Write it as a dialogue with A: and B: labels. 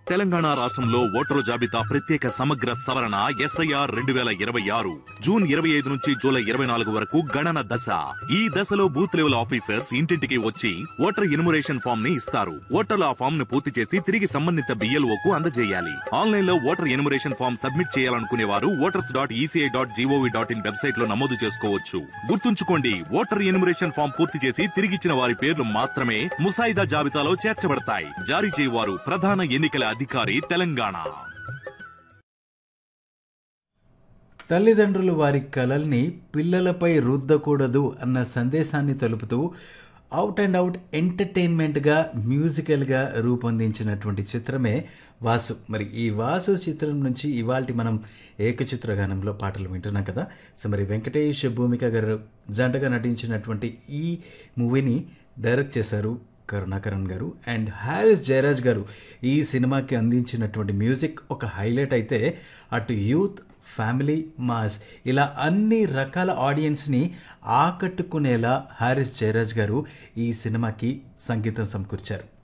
A: తెలంగాణ రాష్ట్రంలో ఓటరు జాబితా ప్రత్యేక సమగ్ర సవరణ ఎస్ఐఆర్ రెండు వేల ఇరవై ఆరు జూన్ ఇరవై ఐదు నుంచి జూలై ఇరవై నాలుగు వరకు గణన దశ ఈ దశలో బూత్ లెవెల్ ఆఫీసర్స్ ఇంటింటికి వచ్చి ఓటర్ ఇన్మురేషన్ ఫామ్ ని ఇస్తారు ఓటర్లు ఆ ఫామ్ ను పూర్తి చేసి తిరిగి సంబంధిత బిఎల్ఓ కు అందజేయాలి ఆన్లైన్ లో ఓటర్ ఇన్మురేషన్ ఫామ్ సబ్మిట్ చేయాలనుకునే వారు voters dot E C I dot G O V dot in website లో నమోదు చేసుకోవచ్చు గుర్తుంచుకోండి ఓటర్ ఇన్మురేషన్ ఫామ్ పూర్తి చేసి తిరిగిచ్చిన వారి పేర్లు మాత్రమే ముసాయిదా జాబితాలో చేర్చబడతాయి జారీ చేయవారు ప్రధాన ఎన్నికల అధికారి తెలంగాణ
B: తల్లిదండ్రులు వారి కలల్ని పిల్లలపై రుద్దకూడదు అన్న సందేశాన్ని తెలుపుతూ అవుట్ అండ్ అవుట్ ఎంటర్టైన్మెంట్గా మ్యూజికల్గా రూపొందించినటువంటి చిత్రమే వాసు మరి ఈ వాసు చిత్రం నుంచి ఇవాల్టి మనం ఏకచిత్రగానంలో పాటలు వింటున్నాం కదా సో మరి వెంకటేష్ భూమిక గారు జంటగా నటించినటువంటి ఈ మూవీని డైరెక్ట్ చేశారు కరుణాకరణ్ గారు అండ్ హారిస్ జయరాజ్ గారు ఈ సినిమాకి అందించినటువంటి మ్యూజిక్ ఒక హైలైట్ అయితే అటు యూత్ ఫ్యామిలీ మాస్ ఇలా అన్ని రకాల ఆడియన్స్ని ఆకట్టుకునేలా హారిస్ జయరాజ్ గారు ఈ సినిమాకి సంగీతం సమకూర్చారు